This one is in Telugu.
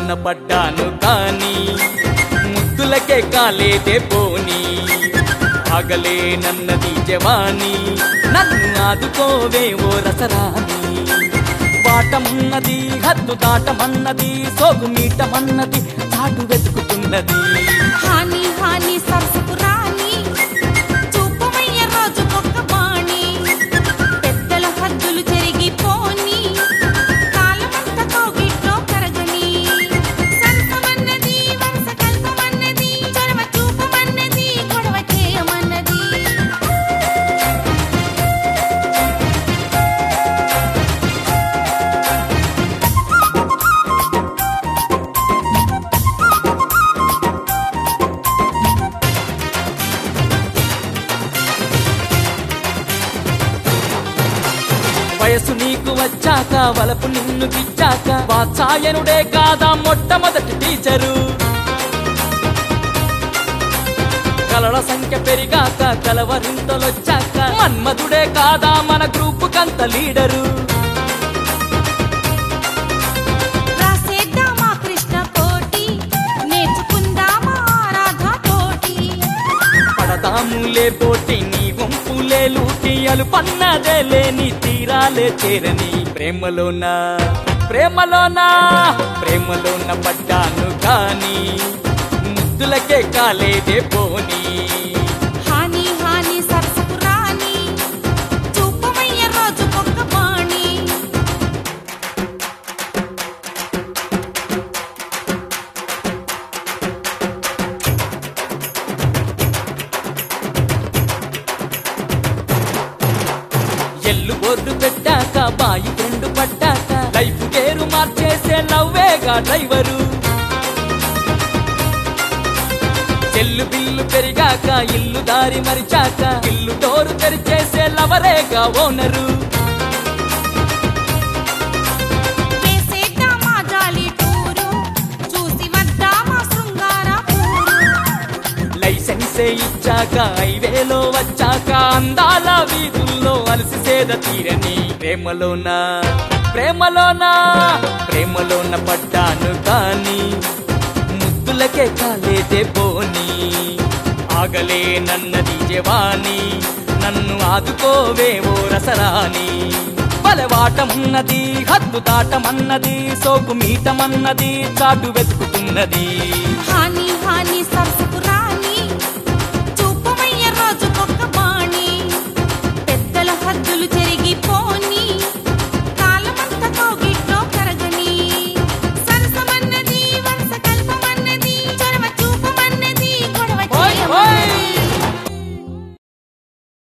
ప్రేమలోన పడ్డాను కానీ ముద్దులకే కాలేదే పోని ఆగలేనన్నది జవాని నన్ను ఆదుకోవే ఓ రసరాని వాటమన్నది హద్దు దాటమన్నది సోగు మీటమన్నది చాటు వెతుకుతున్నది హాని హాని సరసకు రాని చూపమయ్య రోజుకొక్క బాణి పెద్దల హద్దులు చెరిగిపోని కాలమంత కోగిట్లో కరగని సరసమన్నది వరస కల్పమన్నది చొరవ చూపమన్నది గొడవ చేయమన్నది వయసు నీకు వచ్చాక వలపు నిన్ను గిచ్చాక వాత్సాయనుడే కాదా మొట్టమొదటి టీచరు కలల సంఖ్య పెరిగాక కలవరింతలొచ్చాక మన్మధుడే కాదా మన గ్రూప్ కంత లీడరు రాసేద్దామా కృష్ణ కోటి నేర్చుకుందామా రాధా తోటి పడదాములే పోటీ నీ గుంపులే లూటి అలు పన్నదే లేని తీరాలే చేరని ప్రేమలోనా ప్రేమలోనా ప్రేమలోన పడ్డాను కానీ ముద్దులకే కాలేదే పోనీ హాని హాని సరసకు రాని చూపమయ్య రోజుకొక్క బాణి ఎల్లు బోర్డు పెట్టాక బాయి ఫ్రెండ్ పట్టాక లైఫ్ గేరు మార్చేసే నవ్వేగా డ్రైవరు చెల్లు బిల్లు పెరిగాక ఇల్లు దారి మరిచాక ఇల్లు డోరు తెరిచేసే లవరేగా ఓనరు వేసేద్దామా జాలి టూరు చూసి వద్దామా శృంగార పూరు లైసెన్సే ఇచ్చాక హైవేలో వచ్చాక అందాల వీధుల్లో అలసి సేద తీరని ప్రేమలోనా ప్రేమలోనా ప్రేమలోన పడ్డాను కానీ ముద్దులకే కాలేదే పోని ఆగలేనన్నది జవాని నన్ను ఆదుకోవే ఓ రసరాని బలవాటమున్నది హద్దు దాటమన్నది సోకు మీటమన్నది చాటు వెతుకుతున్నది హాని హాని సరసకు రాని